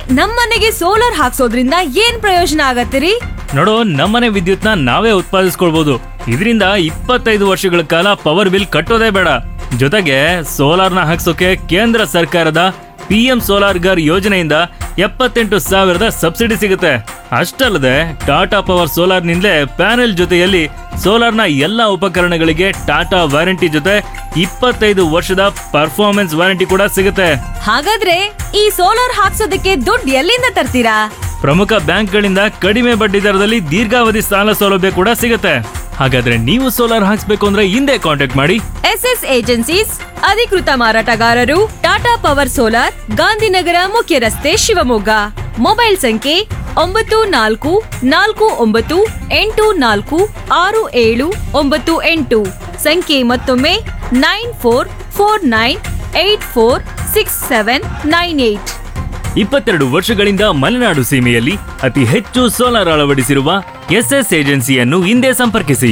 ನಮ್ಮನೆಗೆ ಸೋಲಾರ್ ಹಾಕ್ಸೋದ್ರಿಂದ ಏನ್ ಪ್ರಯೋಜನ ಆಗತ್ತಿರಿ ನೋಡು ನಮ್ಮನೆ ವಿದ್ಯುತ್ನ ನಾವೇ ಉತ್ಪಾದಿಸ್ಕೊಳ್ಬಹುದು ಇದರಿಂದ ಇಪ್ಪತ್ತೈದು ವರ್ಷಗಳ ಕಾಲ ಪವರ್ ಬಿಲ್ ಕಟ್ಟೋದೇ ಬೇಡ ಜೊತೆಗೆ ಸೋಲಾರ್ನ ಹಾಕ್ಸೋಕೆ ಕೇಂದ್ರ ಸರ್ಕಾರದ ಪಿ ಎಂ ಸೋಲಾರ್ ಗರ್ ಯೋಜನೆಯಿಂದ ಎಪ್ಪತ್ತೆಂಟು ಸಾವಿರದ ಸಬ್ಸಿಡಿ ಸಿಗುತ್ತೆ ಅಷ್ಟಲ್ಲದೆ ಟಾಟಾ ಪವರ್ ಸೋಲಾರ್ನಿಂದಲೇ ಪ್ಯಾನೆಲ್ ಜೊತೆಯಲ್ಲಿ ಸೋಲಾರ್ನ ಎಲ್ಲ ಉಪಕರಣಗಳಿಗೆ ಟಾಟಾ ವಾರಂಟಿ ಜೊತೆ ಇಪ್ಪತ್ತೈದು ವರ್ಷದ ಪರ್ಫಾರ್ಮೆನ್ಸ್ ವಾರಂಟಿ ಕೂಡ ಸಿಗುತ್ತೆ ಹಾಗಾದ್ರೆ ಈ ಸೋಲಾರ್ ಹಾಕ್ಸೋದಕ್ಕೆ ದುಡ್ಡು ಎಲ್ಲಿಂದ ತರ್ತೀರಾ ಪ್ರಮುಖ ಬ್ಯಾಂಕ್ಗಳಿಂದ ಕಡಿಮೆ ಬಡ್ಡಿ ದರದಲ್ಲಿ ದೀರ್ಘಾವಧಿ ಸಾಲ ಸೌಲಭ್ಯ ಕೂಡ ಸಿಗುತ್ತೆ ಹಾಗಾದ್ರೆ ನೀವು ಸೋಲಾರ್ ಹಾಕ್ಸ್ಬೇಕು ಅಂದ್ರೆ ಹಿಂದೆ ಕಾಂಟ್ಯಾಕ್ಟ್ ಮಾಡಿ ಎಸ್ ಎಸ್ ಏಜೆನ್ಸೀಸ್ ಅಧಿಕೃತ ಮಾರಾಟಗಾರರು ಟಾಟಾ ಪವರ್ ಸೋಲಾರ್ ಗಾಂಧಿನಗರ ಮುಖ್ಯ ರಸ್ತೆ ಶಿವಮೊಗ್ಗ ಮೊಬೈಲ್ ಸಂಖ್ಯೆ ಒಂಬತ್ತು ನಾಲ್ಕು ನಾಲ್ಕು ಒಂಬತ್ತು ಎಂಟು ನಾಲ್ಕು ಆರು ಏಳು ಒಂಬತ್ತು ಎಂಟು ಸಂಖ್ಯೆ ಮತ್ತೊಮ್ಮೆ nine four four nine eight four six seven nine eight ಇಪ್ಪತ್ತೆರಡು ವರ್ಷಗಳಿಂದ ಮಲೆನಾಡು ಸೀಮೆಯಲ್ಲಿ ಅತಿ ಹೆಚ್ಚು ಸೋಲಾರ್ ಅಳವಡಿಸಿರುವ ಎಸ್ಎಸ್ ಏಜೆನ್ಸಿಯನ್ನು ಹಿಂದೆ ಸಂಪರ್ಕಿಸಿ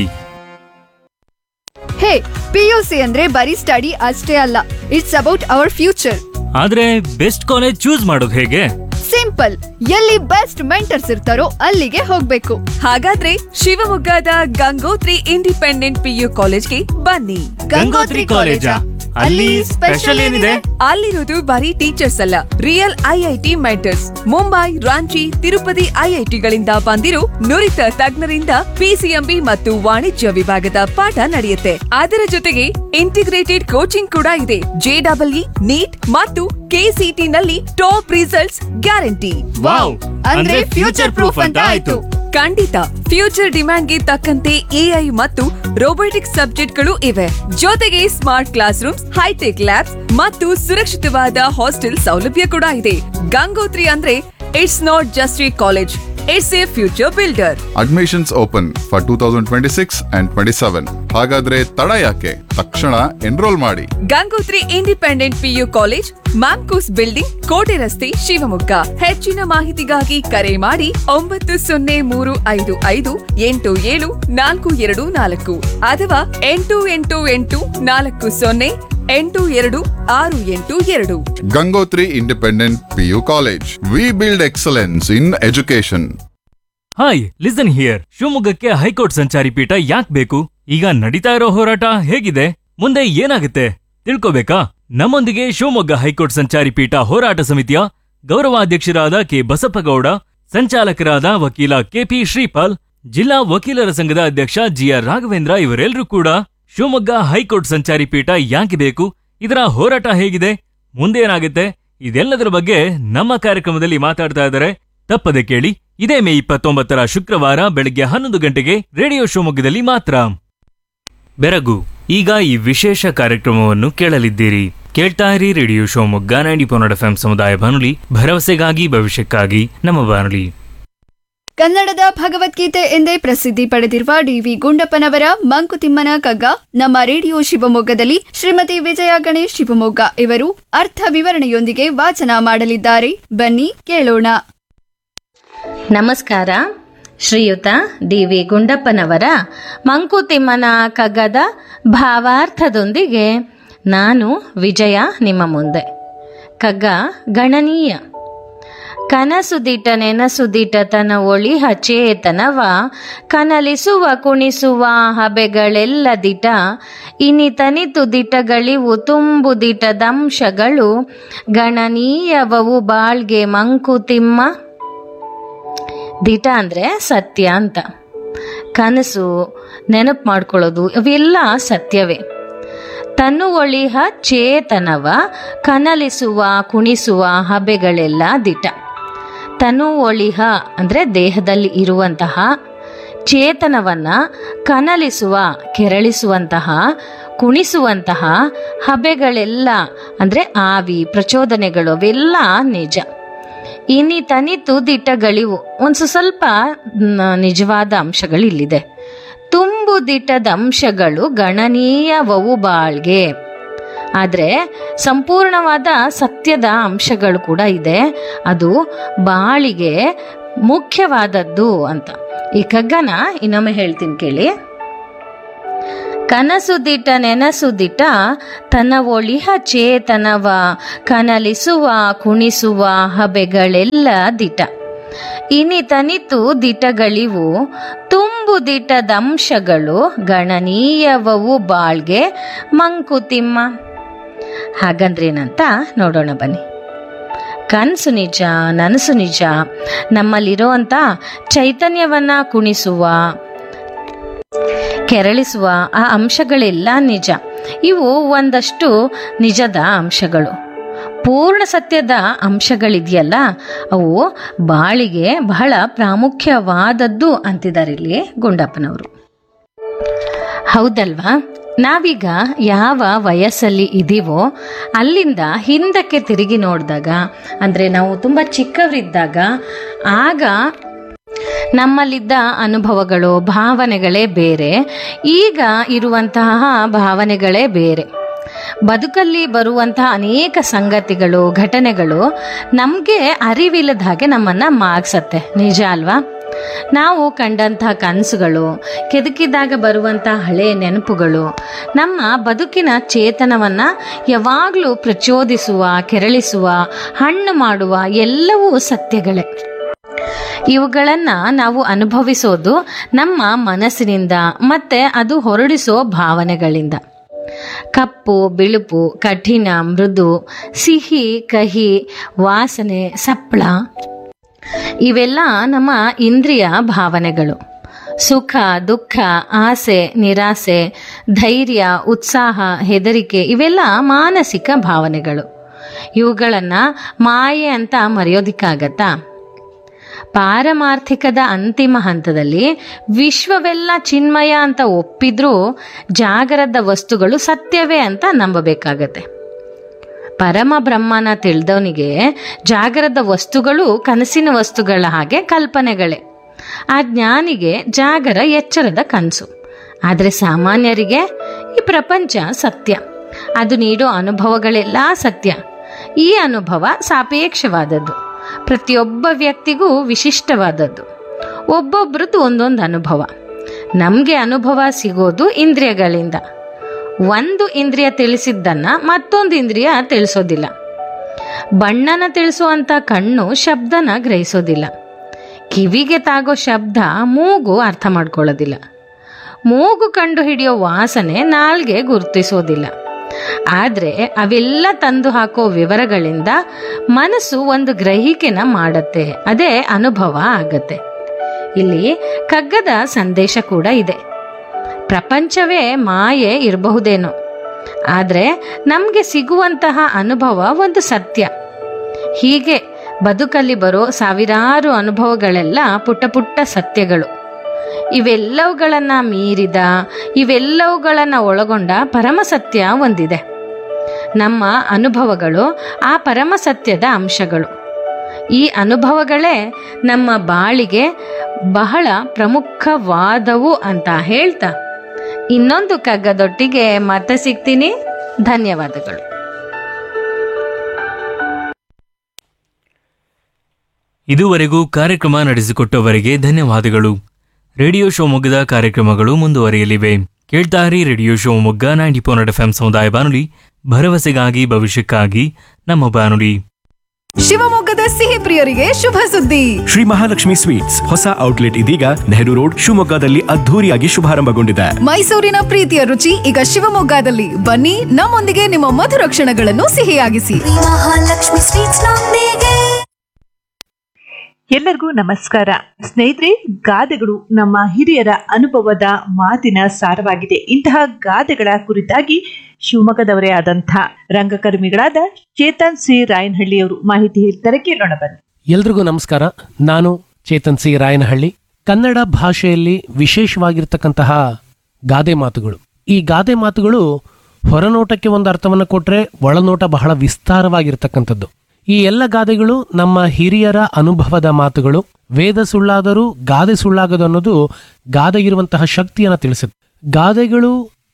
ಹೇ ಪಿಯುಸಿ ಅಂದ್ರೆ ಬರೀ ಸ್ಟಡಿ ಅಷ್ಟೇ ಅಲ್ಲ ಇಟ್ಸ್ ಅಬೌಟ್ ಅವರ್ ಫ್ಯೂಚರ್ ಆದ್ರೆ ಬೆಸ್ಟ್ ಕಾಲೇಜ್ ಚೂಸ್ ಮಾಡೋದು ಹೇಗೆ ಸಿಂಪಲ್ ಎಲ್ಲಿ ಬೆಸ್ಟ್ ಮೆಂಟರ್ಸ್ ಇರ್ತಾರೋ ಅಲ್ಲಿಗೆ ಹೋಗ್ಬೇಕು ಹಾಗಾದ್ರೆ ಶಿವಮೊಗ್ಗದ ಗಂಗೋತ್ರಿ ಇಂಡಿಪೆಂಡೆಂಟ್ ಪಿಯು ಕಾಲೇಜ್ಗೆ ಬನ್ನಿ ಗಂಗೋತ್ರಿ ಕಾಲೇಜಾ? ಅಲ್ಲಿ ಸ್ಪೆಷಲ್ ಏನಿದೆ? ಅಲ್ಲಿರೋದು ಬರೀ ಟೀಚರ್ಸ್ ಅಲ್ಲ real IIT mentors Mumbai Ranchi Tirupati ಐಐಟಿಗಳಿಂದ ಬಂದಿರೋ ನುರಿತ ತಜ್ಞರಿಂದ ಪಿಸಿಎಂಬಿ ಮತ್ತು ವಾಣಿಜ್ಯ ವಿಭಾಗದ ಪಾಠ ನಡೆಯುತ್ತೆ ಅದರ ಜೊತೆಗೆ ಇಂಟಿಗ್ರೇಟೆಡ್ ಕೋಚಿಂಗ್ ಕೂಡ ಇದೆ ಜೆಡಬ್ಲ್ಇ ನೀಟ್ ಮತ್ತು ಕೆಸಿಟಿ ನಲ್ಲಿ ಟಾಪ್ ರಿಸಲ್ಟ್ಸ್ ಗ್ಯಾರಂಟಿ ವಾವ್ ಅಂದ್ರೆ ಫ್ಯೂಚರ್ ಪ್ರೂಫ್ ಅಂತ ಆಯ್ತು ಖಂಡಿತ ಫ್ಯೂಚರ್ ಡಿಮ್ಯಾಂಡ್ಗೆ ತಕ್ಕಂತೆ ಎಐ ಮತ್ತು ರೋಬೋಟಿಕ್ಸ್ ಸಬ್ಜೆಕ್ಟ್ಗಳು ಇವೆ ಜೊತೆಗೆ smart class rooms hi tech labs ಮತ್ತು ಸುರಕ್ಷಿತವಾದ ಹಾಸ್ಟೆಲ್ ಸೌಲಭ್ಯ ಕೂಡ ಇದೆ ಗಂಗೋತ್ರಿ ಅಂದ್ರೆ it's not just a college it's a future builder admissions open for two thousand twenty six and twenty seven ಹಾಗಾದ್ರೆ ತಡ ಯಾಕೆ ತಕ್ಷಣ ಎನ್ರೋಲ್ ಮಾಡಿ Gangotri independent PU college MAMCOS building ಕೋಟೆ ರಸ್ತೆ ಶಿವಮೊಗ್ಗ ಹೆಚ್ಚಿನ ಮಾಹಿತಿಗಾಗಿ ಕರೆ ಮಾಡಿ ಒಂಬತ್ತು ಸೊನ್ನೆ ಮೂರು ಐದು ಐದು ಎಂಟು ಏಳು ನಾಲ್ಕು ಎರಡು ನಾಲ್ಕು ಅಥವಾ ಎಂಟು ಎಂಟು ಎಂಟು ನಾಲ್ಕು ಸೊನ್ನೆ ಎಂಟು ಎರಡು ಆರು ಎಂಟು ಎರಡು Gangotri independent PU college we build excellence in education hi listen here ಶಿವಮೊಗ್ಗಕ್ಕೆ ಹೈಕೋರ್ಟ್ ಸಂಚಾರಿ ಪೀಠ ಯಾಕ್ ಬೇಕು ಈಗ ನಡೀತಾ ಇರೋ ಹೋರಾಟ ಹೇಗಿದೆ ಮುಂದೆ ಏನಾಗುತ್ತೆ ತಿಳ್ಕೋಬೇಕಾ ನಮ್ಮೊಂದಿಗೆ ಶಿವಮೊಗ್ಗ ಹೈಕೋರ್ಟ್ ಸಂಚಾರಿ ಪೀಠ ಹೋರಾಟ ಸಮಿತಿಯ ಗೌರವಾಧ್ಯಕ್ಷರಾದ ಕೆ ಬಸಪ್ಪಗೌಡ ಸಂಚಾಲಕರಾದ ವಕೀಲ ಕೆಪಿ ಶ್ರೀಪಾಲ್ ಜಿಲ್ಲಾ ವಕೀಲರ ಸಂಘದ ಅಧ್ಯಕ್ಷ ಜಿಆರ್ ರಾಘವೇಂದ್ರ ಇವರೆಲ್ಲರೂ ಕೂಡ ಶಿವಮೊಗ್ಗ ಹೈಕೋರ್ಟ್ ಸಂಚಾರಿ ಪೀಠ ಯಾಕೆ ಬೇಕು ಇದರ ಹೋರಾಟ ಹೇಗಿದೆ ಮುಂದೇನಾಗುತ್ತೆ ಇದೆಲ್ಲದರ ಬಗ್ಗೆ ನಮ್ಮ ಕಾರ್ಯಕ್ರಮದಲ್ಲಿ ಮಾತಾಡ್ತಾ ಇದ್ದಾರೆ ತಪ್ಪದೆ ಕೇಳಿ ಇದೇ ಮೇ ಇಪ್ಪತ್ತೊಂಬತ್ತರ ಶುಕ್ರವಾರ ಬೆಳಗ್ಗೆ ಹನ್ನೊಂದು ಗಂಟೆಗೆ ರೇಡಿಯೋ ಶಿವಮೊಗ್ಗದಲ್ಲಿ ಮಾತ್ರ ಬೆರಗು ಈಗ ಈ ವಿಶೇಷ ಕಾರ್ಯಕ್ರಮವನ್ನು ಕೇಳಲಿದ್ದೀರಿ ಕೇಳ್ತಾ ಇರಿ ರೇಡಿಯೋ ಶಿವಮೊಗ್ಗ ನೈಂಟಿ ಪೊನ್ನಡ ಎಫ್ ಸಮುದಾಯ ಬಾನುಲಿ ಭರವಸೆಗಾಗಿ ಭವಿಷ್ಯಕ್ಕಾಗಿ ನಮ್ಮ ಬಾನುಲಿ ಕನ್ನಡದ ಭಗವದ್ಗೀತೆ ಎಂದೇ ಪ್ರಸಿದ್ಧಿ ಪಡೆದಿರುವ ಡಿವಿ ಗುಂಡಪ್ಪನವರ ಮಂಕುತಿಮ್ಮನ ಕಗ್ಗ ನಮ್ಮ ರೇಡಿಯೋ ಶಿವಮೊಗ್ಗದಲ್ಲಿ ಶ್ರೀಮತಿ ವಿಜಯ ಗಣೇಶ್ ಶಿವಮೊಗ್ಗ ಇವರು ಅರ್ಥ ವಿವರಣೆಯೊಂದಿಗೆ ವಾಚನ ಮಾಡಲಿದ್ದಾರೆ ಬನ್ನಿ ಕೇಳೋಣ ನಮಸ್ಕಾರ ಶ್ರೀಯುತ ಡಿ ವಿ ಗುಂಡಪ್ಪನವರ ಮಂಕುತಿಮ್ಮನ ಕಗ್ಗದ ಭಾವಾರ್ಥದೊಂದಿಗೆ ನಾನು ವಿಜಯ ನಿಮ್ಮ ಮುಂದೆ ಕಗ್ಗ ಗಣನೀಯ ಕನಸುದಿಟ ನೆನಸುದಿಟ ತನ ಒಳಿ ಹಚೇತನವ ಕನಲಿಸುವ ಕುಣಿಸುವ ಹಬೆಗಳೆಲ್ಲ ದಿಟ ಇನಿತನಿತು ದಿಟಗಳಿವು ತುಂಬು ದಿಟದಂಶಗಳು ಗಣನೀಯವವು ಬಾಳ್ಗೆ ಮಂಕುತಿಮ್ಮ ದಿಟ ಅಂದರೆ ಸತ್ಯ ಅಂತ ಕನಸು ನೆನಪು ಮಾಡ್ಕೊಳ್ಳೋದು ಇವೆಲ್ಲ ಸತ್ಯವೇ ತನ್ನು ಒಳಿಹ ಚೇತನವ ಕನಲಿಸುವ ಕುಣಿಸುವ ಹಬೆಗಳೆಲ್ಲ ದಿಟ ತನು ಒಳಿಹ ಅಂದರೆ ದೇಹದಲ್ಲಿ ಇರುವಂತಹ ಚೇತನವನ್ನ ಕನಲಿಸುವ ಕೆರಳಿಸುವಂತಹ ಕುಣಿಸುವಂತಹ ಹಬೆಗಳೆಲ್ಲ ಅಂದರೆ ಆವಿ ಪ್ರಚೋದನೆಗಳು ಅವೆಲ್ಲ ನಿಜ ಇನಿ ತನಿತು ದಿಟ್ಟಗಳಿವು ಒಂದು ಸ್ವಲ್ಪ ನ- ನಿಜವಾದ ಅಂಶಗಳು ಇಲ್ಲಿದೆ ತುಂಬು ದಿಟ್ಟದ ಅಂಶಗಳು ಗಣನೀಯವವು ಬಾಳ್ಗೆ ಆದರೆ ಸಂಪೂರ್ಣವಾದ ಸತ್ಯದ ಅಂಶಗಳು ಕೂಡ ಇದೆ ಅದು ಬಾಳಿಗೆ ಮುಖ್ಯವಾದದ್ದು ಅಂತ ಈ ಕಗ್ಗನ ಇನ್ನೊಮ್ಮೆ ಹೇಳ್ತೀನಿ ಕೇಳಿ ಕನಸು ದಿಟ ನೆನಸು ದಿಟ ತನ್ನ ಒಳಿಹ ಚೇತನವ ಕನಲಿಸುವ ಕುಣಿಸುವ ಹಬೆಗಳೆಲ್ಲ ದಿಟ ಇನಿತನಿತು ದಿಟಗಳಿವು ತುಂಬು ದಿಟದಂಶಗಳು ಗಣನೀಯವವು ಬಾಳ್ಗೆ ಮಂಕುತಿಮ್ಮ ಹಾಗಂದ್ರೇನಂತ ನೋಡೋಣ ಬನ್ನಿ ಕನಸು ನಿಜ ನನಸು ನಿಜ ನಮ್ಮಲ್ಲಿರುವಂಥ ಚೈತನ್ಯವನ್ನ ಕುಣಿಸುವ ಕೆರಳಿಸುವ ಆ ಅಂಶಗಳೆಲ್ಲ ನಿಜ ಇವು ಒಂದಷ್ಟು ನಿಜದ ಅಂಶಗಳು ಪೂರ್ಣ ಸತ್ಯದ ಅಂಶಗಳಿದೆಯಲ್ಲ ಅವು ಬಾಳಿಗೆ ಬಹಳ ಪ್ರಾಮುಖ್ಯವಾದದ್ದು ಅಂತಿದ್ದಾರೆ ಇಲ್ಲಿ ಗುಂಡಪ್ಪನವರು ಹೌದಲ್ವಾ ನಾವೀಗ ಯಾವ ವಯಸ್ಸಲ್ಲಿ ಇದೀವೋ ಅಲ್ಲಿಂದ ಹಿಂದಕ್ಕೆ ತಿರುಗಿ ನೋಡಿದಾಗ ಅಂದರೆ ನಾವು ತುಂಬ ಚಿಕ್ಕವರಿದ್ದಾಗ ಆಗ ನಮ್ಮಲ್ಲಿದ್ದ ಅನುಭವಗಳು ಭಾವನೆಗಳೇ ಬೇರೆ ಈಗ ಇರುವಂತಹ ಭಾವನೆಗಳೇ ಬೇರೆ ಬದುಕಲ್ಲಿ ಬರುವಂತಹ ಅನೇಕ ಸಂಗತಿಗಳು ಘಟನೆಗಳು ನಮಗೆ ಅರಿವಿಲ್ಲದ ಹಾಗೆ ನಮ್ಮನ್ನು ಮಾಗ್ಸತ್ತೆ ನಿಜ ಅಲ್ವಾ ನಾವು ಕಂಡಂತಹ ಕನಸುಗಳು ಕೆದಕಿದಾಗ ಬರುವಂತಹ ಹಳೆ ನೆನಪುಗಳು ನಮ್ಮ ಬದುಕಿನ ಚೇತನವನ್ನು ಯಾವಾಗಲೂ ಪ್ರಚೋದಿಸುವ ಕೆರಳಿಸುವ ಹಣ್ಣು ಮಾಡುವ ಎಲ್ಲವೂ ಸತ್ಯಗಳೇ ಇವುಗಳನ್ನು ನಾವು ಅನುಭವಿಸೋದು ನಮ್ಮ ಮನಸ್ಸಿನಿಂದ ಮತ್ತೆ ಅದು ಹೊರಡಿಸೋ ಭಾವನೆಗಳಿಂದ ಕಪ್ಪು ಬಿಳುಪು ಕಠಿಣ ಮೃದು ಸಿಹಿ ಕಹಿ ವಾಸನೆ ಸಪ್ಪಳ ಇವೆಲ್ಲ ನಮ್ಮ ಇಂದ್ರಿಯ ಭಾವನೆಗಳು ಸುಖ ದುಃಖ ಆಸೆ ನಿರಾಸೆ ಧೈರ್ಯ ಉತ್ಸಾಹ ಹೆದರಿಕೆ ಇವೆಲ್ಲ ಮಾನಸಿಕ ಭಾವನೆಗಳು ಇವುಗಳನ್ನು ಮಾಯೆ ಅಂತ ಮರೆಯೋದಿಕ್ಕಾಗತ್ತಾ ಪಾರಮಾರ್ಥಿಕದ ಅಂತಿಮ ಹಂತದಲ್ಲಿ ವಿಶ್ವವೆಲ್ಲ ಚಿನ್ಮಯ ಅಂತ ಒಪ್ಪಿದ್ರೂ ಜಾಗರದ ವಸ್ತುಗಳು ಸತ್ಯವೇ ಅಂತ ನಂಬಬೇಕಾಗತ್ತೆ ಪರಮ ಬ್ರಹ್ಮನ ತಿಳಿದವನಿಗೆ ಜಾಗರದ ವಸ್ತುಗಳು ಕನಸಿನ ವಸ್ತುಗಳ ಹಾಗೆ ಕಲ್ಪನೆಗಳೇ ಆ ಜ್ಞಾನಿಗೆ ಜಾಗರ ಎಚ್ಚರದ ಕನಸು ಆದರೆ ಸಾಮಾನ್ಯರಿಗೆ ಈ ಪ್ರಪಂಚ ಸತ್ಯ ಅದು ನೀಡೋ ಅನುಭವಗಳೆಲ್ಲ ಸತ್ಯ ಈ ಅನುಭವ ಸಾಪೇಕ್ಷವಾದದ್ದು ಪ್ರತಿಯೊಬ್ಬ ವ್ಯಕ್ತಿಗೂ ವಿಶಿಷ್ಟವಾದದ್ದು ಒಬ್ಬೊಬ್ರದ್ದು ಒಂದೊಂದು ಅನುಭವ ನಮಗೆ ಅನುಭವ ಸಿಗೋದು ಇಂದ್ರಿಯಗಳಿಂದ ಒಂದು ಇಂದ್ರಿಯ ತಿಳಿಸಿದ್ದನ್ನ ಮತ್ತೊಂದು ಇಂದ್ರಿಯ ತಿಳಿಸೋದಿಲ್ಲ ಬಣ್ಣನ ತಿಳಿಸುವಂತ ಕಣ್ಣು ಶಬ್ದನ ಗ್ರಹಿಸೋದಿಲ್ಲ ಕಿವಿಗೆ ತಾಗೋ ಶಬ್ದ ಮೂಗು ಅರ್ಥ ಮಾಡ್ಕೊಳ್ಳೋದಿಲ್ಲ ಮೂಗು ಕಂಡು ಹಿಡಿಯೋ ವಾಸನೆ ನಾಲ್ಗೆ ಗುರುತಿಸೋದಿಲ್ಲ ಆದರೆ ಅವೆಲ್ಲ ತಂದು ಹಾಕೋ ವಿವರಗಳಿಂದ ಮನಸ್ಸು ಒಂದು ಗ್ರಹಿಕೆನ ಮಾಡತ್ತೆ ಅದೇ ಅನುಭವ ಆಗತ್ತೆ ಇಲ್ಲಿ ಕಗ್ಗದ ಸಂದೇಶ ಕೂಡ ಇದೆ ಪ್ರಪಂಚವೇ ಮಾಯೆ ಇರಬಹುದೇನೋ ಆದರೆ ನಮಗೆ ಸಿಗುವಂತಹ ಅನುಭವ ಒಂದು ಸತ್ಯ ಹೀಗೆ ಬದುಕಲ್ಲಿ ಬರೋ ಸಾವಿರಾರು ಅನುಭವಗಳೆಲ್ಲ ಪುಟ್ಟ ಪುಟ್ಟ ಸತ್ಯಗಳು ಇವೆಲ್ಲವುಗಳನ್ನು ಮೀರಿದ ಇವೆಲ್ಲವುಗಳನ್ನು ಒಳಗೊಂಡ ಪರಮಸತ್ಯ ಒಂದಿದೆ ನಮ್ಮ ಅನುಭವಗಳು ಆ ಪರಮಸತ್ಯದ ಅಂಶಗಳು ಈ ಅನುಭವಗಳೇ ನಮ್ಮ ಬಾಳಿಗೆ ಬಹಳ ಪ್ರಮುಖವಾದವು ಅಂತ ಹೇಳ್ತಾ ಇನ್ನೊಂದು ಕಗ್ಗದೊಟ್ಟಿಗೆ ಮತ್ತೆ ಸಿಗ್ತೀನಿ ಧನ್ಯವಾದಗಳು ಇದುವರೆಗೂ ಕಾರ್ಯಕ್ರಮ ನಡೆಸಿಕೊಟ್ಟವರಿಗೆ ಧನ್ಯವಾದಗಳು ರೇಡಿಯೋ ಶಿವಮೊಗ್ಗದ ಕಾರ್ಯಕ್ರಮಗಳು ಮುಂದುವರಿಯಲಿವೆ ಕೇಳ್ತಾರಿ radio Shivamogga ninety four F M ಸಮುದಾಯ ಬಾನುಲಿ ಭರವಸೆಗಾಗಿ ಭವಿಷ್ಯಕ್ಕಾಗಿ ನಮ್ಮ ಬಾನುಲಿ ಶಿವಮೊಗ್ಗದ ಸಿಹಿ ಪ್ರಿಯರಿಗೆ ಶುಭ ಸುದ್ದಿ ಶ್ರೀ ಮಹಾಲಕ್ಷ್ಮಿ ಸ್ವೀಟ್ಸ್ ಹೊಸ ಔಟ್ಲೆಟ್ ಇದೀಗ ನೆಹರು ರೋಡ್ ಶಿವಮೊಗ್ಗದಲ್ಲಿ ಅದ್ಧೂರಿಯಾಗಿ ಶುಭಾರಂಭಗೊಂಡಿದೆ ಮೈಸೂರಿನ ಪ್ರೀತಿಯ ರುಚಿ ಈಗ ಶಿವಮೊಗ್ಗದಲ್ಲಿ ಬನ್ನಿ ನಮ್ಮೊಂದಿಗೆ ನಿಮ್ಮ ಮಧುರ ಕ್ಷಣಗಳನ್ನು ಸಿಹಿಯಾಗಿಸಿ ಮಹಾಲಕ್ಷ್ಮಿ ಸ್ವೀಟ್ಸ್ ನೊಂದಿಗೆ ಎಲ್ಲರಿಗೂ ನಮಸ್ಕಾರ ಸ್ನೇಹಿತರೆ ಗಾದೆಗಳು ನಮ್ಮ ಹಿರಿಯರ ಅನುಭವದ ಮಾತಿನ ಸಾರವಾಗಿದೆ ಇಂತಹ ಗಾದೆಗಳ ಕುರಿತಾಗಿ ಶಿವಮೊಗ್ಗದವರೇ ಆದಂಥ ರಂಗಕರ್ಮಿಗಳಾದ ಚೇತನ್ ಸಿ ರಾಯನಹಳ್ಳಿಯವರು ಮಾಹಿತಿ ಹೇಳ್ತಾರೆ ಕೇಳೋಣ ಬನ್ನಿ ಎಲ್ರಿಗೂ ನಮಸ್ಕಾರ ನಾನು ಚೇತನ್ ಸಿ ರಾಯನಹಳ್ಳಿ ಕನ್ನಡ ಭಾಷೆಯಲ್ಲಿ ವಿಶೇಷವಾಗಿರ್ತಕ್ಕಂತಹ ಗಾದೆ ಮಾತುಗಳು ಈ ಗಾದೆ ಮಾತುಗಳು ಹೊರನೋಟಕ್ಕೆ ಒಂದು ಅರ್ಥವನ್ನು ಕೊಟ್ರೆ ಒಳನೋಟ ಬಹಳ ವಿಸ್ತಾರವಾಗಿರ್ತಕ್ಕಂಥದ್ದು ಈ ಎಲ್ಲ ಗಾದೆಗಳು ನಮ್ಮ ಹಿರಿಯರ ಅನುಭವದ ಮಾತುಗಳು ವೇದ ಸುಳ್ಳಾದರೂ ಗಾದೆ ಸುಳ್ಳಾಗದು ಅನ್ನೋದು ಗಾದೆಗಿರುವಂತಹ ಶಕ್ತಿಯನ್ನು ತಿಳಿಸುತ್ತೆ ಗಾದೆಗಳು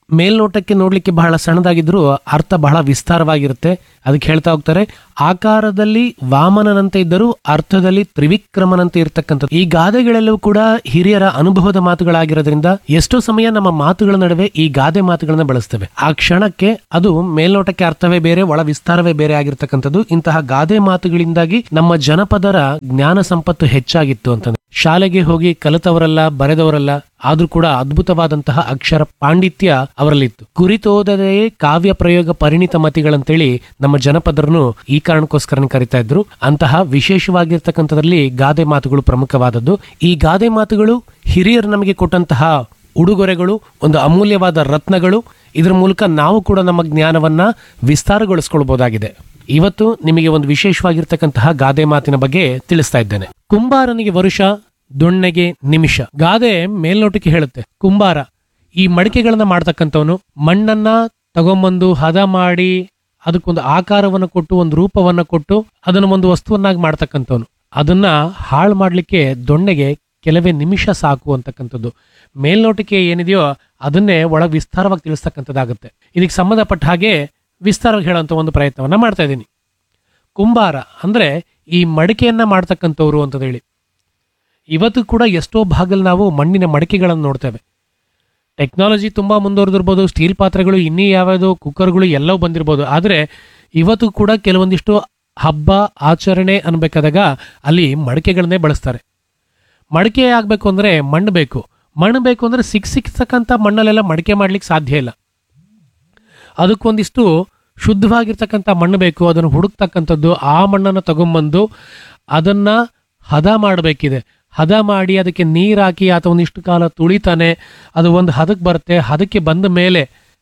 ಮೇಲ್ನೋಟಕ್ಕೆ ನೋಡ್ಲಿಕ್ಕೆ ಬಹಳ ಸಣ್ಣದಾಗಿದ್ರೂ ಅರ್ಥ ಬಹಳ ವಿಸ್ತಾರವಾಗಿರುತ್ತೆ ಅದಕ್ಕೆ ಹೇಳ್ತಾ ಹೋಗ್ತಾರೆ ಆಕಾರದಲ್ಲಿ ವಾಮನನಂತೆ ಇದ್ದರೂ ಅರ್ಥದಲ್ಲಿ ತ್ರಿವಿಕ್ರಮನಂತೆ ಇರತಕ್ಕಂಥದ್ದು ಈ ಗಾದೆಗಳೆಲ್ಲವೂ ಕೂಡ ಹಿರಿಯರ ಅನುಭವದ ಮಾತುಗಳಾಗಿರೋದ್ರಿಂದ ಎಷ್ಟೋ ಸಮಯ ನಮ್ಮ ಮಾತುಗಳ ನಡುವೆ ಈ ಗಾದೆ ಮಾತುಗಳನ್ನ ಬಳಸ್ತೇವೆ ಆ ಕ್ಷಣಕ್ಕೆ ಅದು ಮೇಲ್ನೋಟಕ್ಕೆ ಅರ್ಥವೇ ಬೇರೆ ಒಳ ವಿಸ್ತಾರವೇ ಬೇರೆ ಆಗಿರ್ತಕ್ಕಂಥದ್ದು ಇಂತಹ ಗಾದೆ ಮಾತುಗಳಿಂದಾಗಿ ನಮ್ಮ ಜನಪದರ ಜ್ಞಾನ ಸಂಪತ್ತು ಹೆಚ್ಚಾಗಿತ್ತು ಅಂತಂದ್ರೆ ಶಾಲೆಗೆ ಹೋಗಿ ಕಲಿತವರಲ್ಲ ಬರೆದವರಲ್ಲ ಆದ್ರೂ ಕೂಡ ಅದ್ಭುತವಾದಂತಹ ಅಕ್ಷರ ಪಾಂಡಿತ್ಯ ಅವರಲ್ಲಿತ್ತು ಕುರಿತೋದದೇ ಕಾವ್ಯ ಪ್ರಯೋಗ ಪರಿಣಿತ ಮತಿಗಳಂತೇಳಿ ನಮ್ಮ ಜನಪದರನ್ನು ಈ ಕಾರಣಕ್ಕೋಸ್ಕರ ಕರಿತಾ ಇದ್ರು ಅಂತಹ ವಿಶೇಷವಾಗಿರ್ತಕ್ಕಂಥದ್ರಲ್ಲಿ ಗಾದೆ ಮಾತುಗಳು ಪ್ರಮುಖವಾದದ್ದು ಈ ಗಾದೆ ಮಾತುಗಳು ಹಿರಿಯರು ನಮಗೆ ಕೊಟ್ಟಂತಹ ಉಡುಗೊರೆಗಳು ಒಂದು ಅಮೂಲ್ಯವಾದ ರತ್ನಗಳು ಇದರ ಮೂಲಕ ನಾವು ಕೂಡ ನಮ್ಮ ಜ್ಞಾನವನ್ನ ವಿಸ್ತಾರಗೊಳಿಸ್ಕೊಳ್ಬಹುದಾಗಿದೆ ಇವತ್ತು ನಿಮಗೆ ಒಂದು ವಿಶೇಷವಾಗಿರ್ತಕ್ಕಂತಹ ಗಾದೆ ಮಾತಿನ ಬಗ್ಗೆ ತಿಳಿಸ್ತಾ ಇದ್ದೇನೆ ಕುಂಬಾರನಿಗೆ ವರುಷ ದೊಣ್ಣೆಗೆ ನಿಮಿಷ ಗಾದೆ ಮೇಲ್ನೋಟಕ್ಕೆ ಹೇಳುತ್ತೆ ಕುಂಬಾರ ಈ ಮಡಿಕೆಗಳನ್ನ ಮಾಡ್ತಕ್ಕಂಥವನು ಮಣ್ಣನ್ನ ತಗೊಂಬಂದು ಹದ ಮಾಡಿ ಅದಕ್ಕೊಂದು ಆಕಾರವನ್ನು ಕೊಟ್ಟು ಒಂದು ರೂಪವನ್ನ ಕೊಟ್ಟು ಅದನ್ನ ಒಂದು ವಸ್ತುವನ್ನಾಗಿ ಮಾಡ್ತಕ್ಕಂಥವನು ಅದನ್ನ ಹಾಳು ಮಾಡ್ಲಿಕ್ಕೆ ದೊಣ್ಣೆಗೆ ಕೆಲವೇ ನಿಮಿಷ ಸಾಕು ಅಂತಕ್ಕಂಥದ್ದು ಮೇಲ್ನೋಟಕ್ಕೆ ಏನಿದೆಯೋ ಅದನ್ನೇ ಒಳ ವಿಸ್ತಾರವಾಗಿ ತಿಳಿಸ್ತಕ್ಕಂಥದ್ದಾಗುತ್ತೆ ಇದಕ್ಕೆ ಸಂಬಂಧಪಟ್ಟ ಹಾಗೆ ವಿಸ್ತಾರವಾಗಿ ಹೇಳುವಂಥ ಒಂದು ಪ್ರಯತ್ನವನ್ನ ಮಾಡ್ತಾ ಇದ್ದೀನಿ ಕುಂಬಾರ ಅಂದ್ರೆ ಈ ಮಡಿಕೆಯನ್ನ ಮಾಡ್ತಕ್ಕಂಥವ್ರು ಅಂತ ಹೇಳಿ ಇವತ್ತು ಕೂಡ ಎಷ್ಟೋ ಭಾಗದಲ್ಲಿ ನಾವು ಮಣ್ಣಿನ ಮಡಿಕೆಗಳನ್ನು ನೋಡ್ತೇವೆ ಟೆಕ್ನಾಲಜಿ ತುಂಬಾ ಮುಂದುವರೆದಿರ್ಬೋದು ಸ್ಟೀಲ್ ಪಾತ್ರೆಗಳು ಇನ್ನೂ ಯಾವ್ಯಾವುದೋ ಕುಕ್ಕರ್ಗಳು ಎಲ್ಲವೂ ಬಂದಿರ್ಬೋದು ಆದರೆ ಇವತ್ತು ಕೂಡ ಕೆಲವೊಂದಿಷ್ಟು ಹಬ್ಬ ಆಚರಣೆ ಅನ್ಬೇಕಾದಾಗ ಅಲ್ಲಿ ಮಡಿಕೆಗಳನ್ನೇ ಬಳಸ್ತಾರೆ ಮಡಿಕೆ ಆಗಬೇಕು ಅಂದ್ರೆ ಮಣ್ಣು ಬೇಕು ಮಣ್ಣು ಬೇಕು ಅಂದ್ರೆ ಸಿಕ್ ಸಿಕ್ತಕ್ಕಂಥ ಮಣ್ಣಲ್ಲೆಲ್ಲ ಮಡಿಕೆ ಮಾಡ್ಲಿಕ್ಕೆ ಸಾಧ್ಯ ಇಲ್ಲ ಅದಕ್ಕೊಂದಿಷ್ಟು ಶುದ್ಧವಾಗಿರ್ತಕ್ಕಂಥ ಮಣ್ಣು ಬೇಕು ಅದನ್ನು ಹುಡುಕ್ತಕ್ಕಂಥದ್ದು ಆ ಮಣ್ಣನ್ನು ತಗೊಂಬಂದು ಅದನ್ನ ಹದ ಮಾಡಬೇಕಿದೆ ಹದ ಮಾಡಿ ಅದಕ್ಕೆ ನೀರು ಹಾಕಿ ಆತ ಒಂದಿಷ್ಟು ಕಾಲ ತುಳಿತಾನೆ ಅದು ಒಂದು ಹದಕ್ಕೆ ಬರುತ್ತೆ ಹದಕ್ಕೆ ಬಂದ ಮೇಲೆ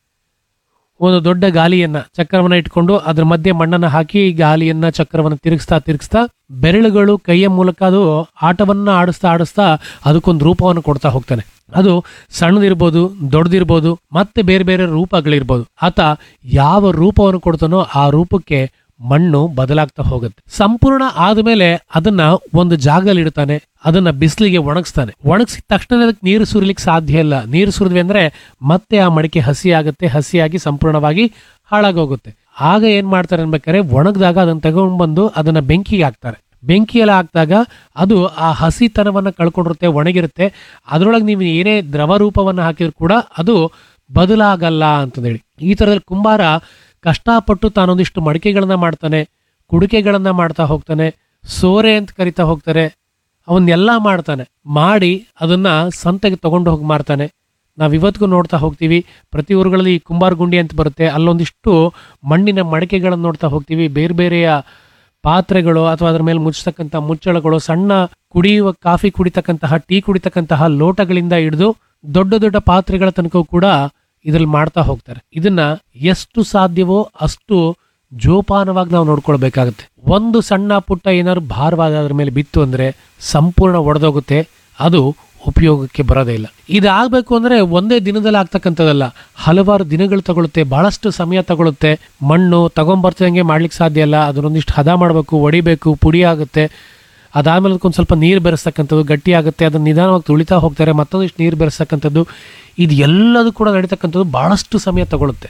ಒಂದು ದೊಡ್ಡ ಗಾಲಿಯನ್ನ ಚಕ್ರವನ್ನ ಇಟ್ಕೊಂಡು ಅದ್ರ ಮಧ್ಯೆ ಮಣ್ಣನ್ನ ಹಾಕಿ ಗಾಲಿಯನ್ನ ಚಕ್ರವನ್ನ ತಿರುಗಿಸ್ತಾ ತಿರುಗಿಸ್ತಾ ಬೆರಳುಗಳು ಕೈಯ ಮೂಲಕ ಅದು ಆಟವನ್ನ ಆಡಿಸ್ತಾ ಆಡಿಸ್ತಾ ಅದಕ್ಕೊಂದು ರೂಪವನ್ನು ಕೊಡ್ತಾ ಹೋಗ್ತಾನೆ ಅದು ಸಣ್ಣದಿರ್ಬೋದು ದೊಡ್ಡದಿರ್ಬೋದು ಮತ್ತೆ ಬೇರೆ ಬೇರೆ ರೂಪಗಳಿರ್ಬೋದು ಆತ ಯಾವ ರೂಪವನ್ನು ಕೊಡ್ತಾನೋ ಆ ರೂಪಕ್ಕೆ ಮಣ್ಣು ಬದಲಾಗ್ತಾ ಹೋಗುತ್ತೆ ಸಂಪೂರ್ಣ ಆದ್ಮೇಲೆ ಅದನ್ನ ಒಂದು ಜಾಗದಲ್ಲಿ ಇಡ್ತಾನೆ ಅದನ್ನ ಬಿಸಿಲಿಗೆ ಒಣಗಿಸ್ತಾನೆ ಒಣಗಿಸಿದ ತಕ್ಷಣ ಅದಕ್ಕೆ ನೀರು ಸುರಿಲಿಕ್ಕೆ ಸಾಧ್ಯ ಇಲ್ಲ ನೀರು ಸುರಿದ್ವಿ ಅಂದ್ರೆ ಮತ್ತೆ ಆ ಮಡಿಕೆ ಹಸಿ ಆಗುತ್ತೆ ಹಸಿಯಾಗಿ ಸಂಪೂರ್ಣವಾಗಿ ಹಾಳಾಗೋಗುತ್ತೆ ಆಗ ಏನ್ ಮಾಡ್ತಾರೆ ಅನ್ಬೇಕಾದ್ರೆ ಒಣಗಿದಾಗ ಅದನ್ನ ತಗೊಂಡ್ಬಂದು ಅದನ್ನ ಬೆಂಕಿಗೆ ಹಾಕ್ತಾರೆ ಬೆಂಕಿಯಲ್ಲಿ ಹಾಕಿದಾಗ ಅದು ಆ ಹಸಿತನವನ್ನ ಕಳ್ಕೊಂಡಿರುತ್ತೆ ಒಣಗಿರುತ್ತೆ ಅದರೊಳಗೆ ನೀವು ಏನೇ ದ್ರವ ರೂಪವನ್ನು ಹಾಕಿದ್ರು ಕೂಡ ಅದು ಬದಲಾಗಲ್ಲ ಅಂತಂದೇಳಿ ಈ ತರದಲ್ಲಿ ಕುಂಬಾರ ಕಷ್ಟಪಟ್ಟು ತಾನೊಂದಿಷ್ಟು ಮಡಿಕೆಗಳನ್ನ ಮಾಡ್ತಾನೆ ಕುಡಿಕೆಗಳನ್ನ ಮಾಡ್ತಾ ಹೋಗ್ತಾನೆ ಸೋರೆ ಅಂತ ಕರಿತಾ ಹೋಗ್ತಾರೆ ಅವನ್ನೆಲ್ಲ ಮಾಡ್ತಾನೆ ಮಾಡಿ ಅದನ್ನ ಸಂತೆಗೆ ತಗೊಂಡು ಹೋಗಿ ಮಾರ್ತಾನೆ ನಾವು ಇವತ್ತಿಗೂ ನೋಡ್ತಾ ಹೋಗ್ತೀವಿ ಪ್ರತಿ ಊರುಗಳಲ್ಲಿ ಈ ಕುಂಬಾರ ಗುಂಡಿ ಅಂತ ಬರುತ್ತೆ ಅಲ್ಲೊಂದಿಷ್ಟು ಮಣ್ಣಿನ ಮಡಿಕೆಗಳನ್ನು ನೋಡ್ತಾ ಹೋಗ್ತೀವಿ ಬೇರೆ ಬೇರೆಯ ಪಾತ್ರೆಗಳು ಅಥವಾ ಅದ್ರ ಮೇಲೆ ಮುಚ್ಚತಕ್ಕಂಥ ಮುಚ್ಚಳಗಳು ಸಣ್ಣ ಕುಡಿಯುವ ಕಾಫಿ ಕುಡಿತಕ್ಕಂತಹ ಟೀ ಕುಡಿತಕ್ಕಂತಹ ಲೋಟಗಳಿಂದ ಹಿಡಿದು ದೊಡ್ಡ ದೊಡ್ಡ ಪಾತ್ರೆಗಳ ತನಕ ಕೂಡ ಇದ್ರಲ್ಲಿ ಮಾಡ್ತಾ ಹೋಗ್ತಾರೆ ಇದನ್ನ ಎಷ್ಟು ಸಾಧ್ಯವೋ ಅಷ್ಟು ಜೋಪಾನವಾಗಿ ನಾವು ನೋಡ್ಕೊಳ್ಬೇಕಾಗತ್ತೆ ಒಂದು ಸಣ್ಣ ಪುಟ್ಟ ಏನಾದ್ರು ಭಾರವಾದ ಅದ್ರ ಮೇಲೆ ಬಿತ್ತು ಅಂದ್ರೆ ಸಂಪೂರ್ಣ ಒಡೆದೋಗುತ್ತೆ ಅದು ಉಪಯೋಗಕ್ಕೆ ಬರೋದೇ ಇಲ್ಲ ಇದಾಗಬೇಕು ಅಂದ್ರೆ ಒಂದೇ ದಿನದಲ್ಲಿ ಆಗ್ತಕ್ಕಂಥದ್ದಲ್ಲ ಹಲವಾರು ದಿನಗಳು ತಗೊಳುತ್ತೆ ಬಹಳಷ್ಟು ಸಮಯ ತಗೊಳುತ್ತೆ ಮಣ್ಣು ತಗೊಂಬರ್ತಿದಂಗೆ ಮಾಡ್ಲಿಕ್ಕೆ ಸಾಧ್ಯ ಇಲ್ಲ ಅದನ್ನೊಂದಿಷ್ಟು ಹದ ಮಾಡಬೇಕು ಒಡಿಬೇಕು ಪುಡಿ ಆಗುತ್ತೆ ಅದಾದ್ಮೇಲೆ ಅದಕ್ಕೊಂದು ಸ್ವಲ್ಪ ನೀರು ಬೆರೆಸ್ತಕ್ಕಂಥದ್ದು ಗಟ್ಟಿ ಆಗುತ್ತೆ ಅದನ್ನ ನಿಧಾನವಾಗಿ ತುಳಿತಾ ಹೋಗ್ತಾರೆ ಮತ್ತೊಂದಿಷ್ಟು ನೀರು ಬೆರೆಸ್ತಕ್ಕಂಥದ್ದು ಇದು ಎಲ್ಲದೂ ಕೂಡ ನಡೀತಕ್ಕಂಥದ್ದು ಬಹಳಷ್ಟು ಸಮಯ ತಗೊಳುತ್ತೆ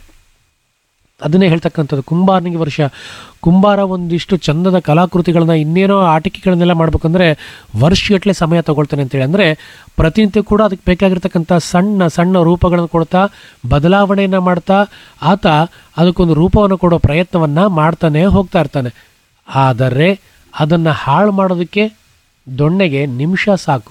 ಅದನ್ನೇ ಹೇಳ್ತಕ್ಕಂಥದ್ದು ಕುಂಬಾರನಿಗೆ ವರ್ಷ ಕುಂಬಾರ ಒಂದಿಷ್ಟು ಚಂದದ ಕಲಾಕೃತಿಗಳನ್ನ ಇನ್ನೇನೋ ಆಟಿಕೆಗಳನ್ನೆಲ್ಲ ಮಾಡ್ಬೇಕಂದ್ರೆ ವರ್ಷಗಟ್ಟಲೆ ಸಮಯ ತಗೊಳ್ತಾನೆ ಅಂತೇಳಿ ಅಂದರೆ ಪ್ರತಿನಿತ್ಯ ಕೂಡ ಅದಕ್ಕೆ ಬೇಕಾಗಿರ್ತಕ್ಕಂಥ ಸಣ್ಣ ಸಣ್ಣ ರೂಪಗಳನ್ನು ಕೊಡ್ತಾ ಬದಲಾವಣೆಯನ್ನು ಮಾಡ್ತಾ ಆತ ಅದಕ್ಕೊಂದು ರೂಪವನ್ನು ಕೊಡೋ ಪ್ರಯತ್ನವನ್ನು ಮಾಡ್ತಾನೆ ಹೋಗ್ತಾ ಇರ್ತಾನೆ ಆದರೆ ಅದನ್ನು ಹಾಳು ಮಾಡೋದಕ್ಕೆ ದೊಣ್ಣೆಗೆ ನಿಮಿಷ ಸಾಕು